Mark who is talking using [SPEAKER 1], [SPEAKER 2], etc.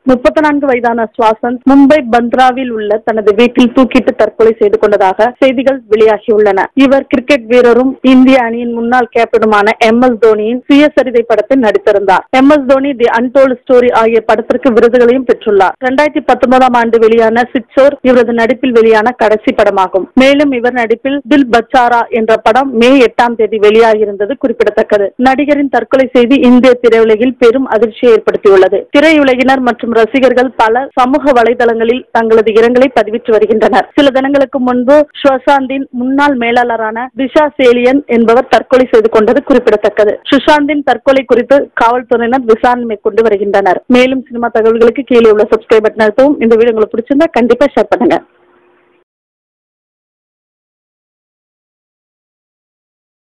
[SPEAKER 1] முப்பத்தி நான்கு வயதான சுவாசந்த் மும்பை பந்த்ராவில் உள்ள தனது வீட்டில் தூக்கிட்டு தற்கொலை செய்து கொண்டதாக செய்திகள் வெளியாகியுள்ளன இவர் கிரிக்கெட் வீரரும் இந்திய அணியின் முன்னாள் கேப்டனுமான எம் எஸ் தோனியின் சுயசரிதை படத்தில் நடித்திருந்தார் M S Dhoni the untold story ஆகிய படத்திற்கு விருதுகளையும் பெற்றுள்ளார் இரண்டாயிரத்தி பத்தொன்பதாம் ஆண்டு வெளியான சிக்ஸோர் இவரது நடிப்பில் வெளியான கடைசி படமாகும் மேலும் இவர் நடிப்பில் தில் பச்சாரா என்ற படம் மே எட்டாம் தேதி வெளியாகியிருந்தது குறிப்பிடத்தக்கது நடிகரின் தற்கொலை செய்தி இந்திய திரையுலகில் பெரும் அதிர்ச்சியை ஏற்படுத்தியுள்ளது திரையுலகினர் மற்றும் ரசிகர்கள் பல சமூக வலைதளங்களில் தங்களது இரங்கலை பதிவிட்டு வருகின்றனர் சில தினங்களுக்கு முன்பு சுஷாந்தின் முன்னாள் மேலாளரான திஷா சேலியன் என்பவர் தற்கொலை செய்து கொண்டது குறிப்பிடத்தக்கது சுஷாந்தின் தற்கொலை குறித்து காவல்துறையினர் விசாரணை மேற்கொண்டு வருகின்றனர் மேலும் சினிமா தகவல்களுக்கு கீழே உள்ள சப்ஸ்கிரைப் பட்டன் அழுத்தவும் இந்த வீடியோ உங்களுக்கு பிடிச்சிருந்தா கண்டிப்பா ஷேர் பண்ணுங்க